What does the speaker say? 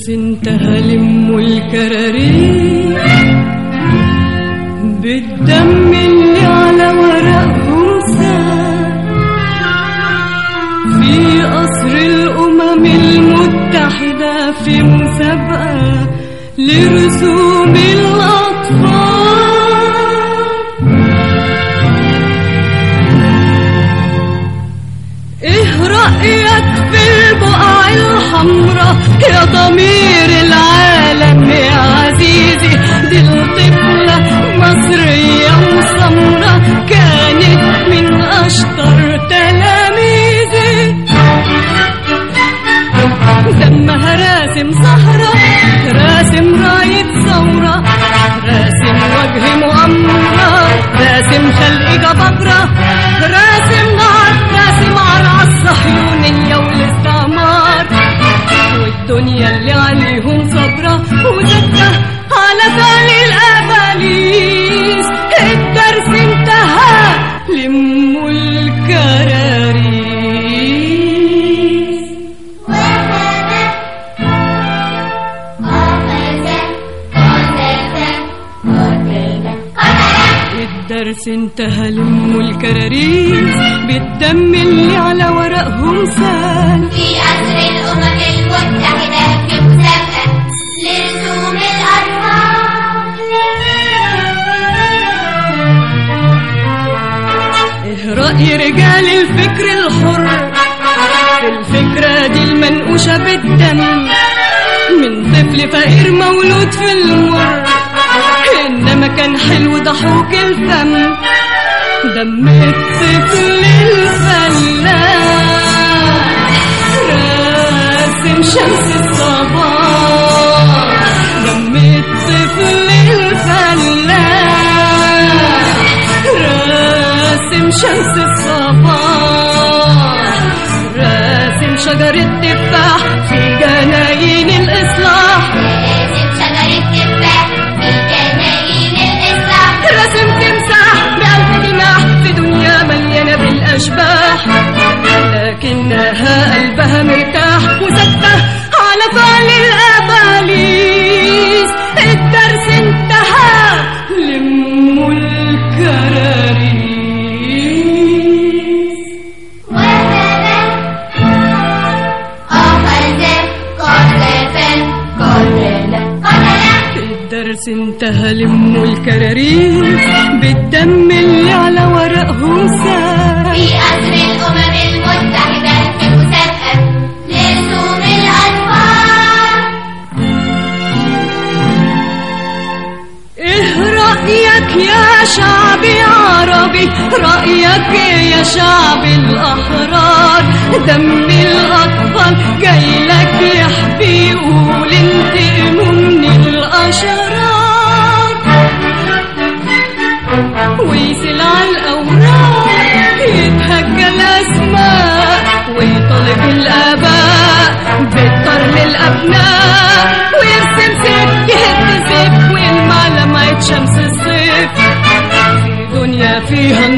الدرس انتهى لم الكراريس بالدم اللي على ورقهم سال في قصر الأمم المتحدة في مسابقة لرسوم الأطفال ايه رأيك في البقع الحمراء يا ضمير العالم يا عزيزي دي الطفلة مصرية وسمرة كانت من أشطر تلاميذي دمها راسم زهرة راسم راية ثورة راسم وجه مؤامرة راسم خلق جبابرة راسم نار راسم عرع الصهيونية والاستعمار والدنيا اللي عليهم صبرة وزكة على بالي الأباليس الدرس انتهى لم الكراريس الدرس انتهى لم الكراريس بالدم اللي على ورقهم سال في قصر الأمم المتحدة في مسابقة لرسوم الأطفال ايه رأي رجال الفكر الحر في الفكرة دي المنقوشة بالدم من طفل فقير مولود في المر إنما كان حلو ضحوك الفم دم الطفل الفلاح راسم شمس الصباح دم الطفل الفلاح راسم شمس الصباح راسم شجر التفاح في جناين الإصلاح لازم شجرة تفاح في جناين الإصلاح راسم تمساح بألف جناح في دنيا مليانة بالأشباح لكنها قلبها مرتاح وسكتة على فعل الأباليس الدرس انتهى لم الكراريس أخذ قذفا قتل قتل الدرس انتهى لم الكراريس بالدم اللي على ورقهم سال في قصر الأمم المتحدة في مسابقة لرسوم الأطفال ايه رأيك يا شعبي عربي رأيك يا شعب الأحرار دم الأطفال جاي لك يحبي يقول انتقموا من الأشرار ويسل على الأوراق يتهجى الأسماء ويطالب الآباء بالطر للأبناء ويرسم سيف يهد سيف ويلمع لمعة شمس الصيف في دنيا فيها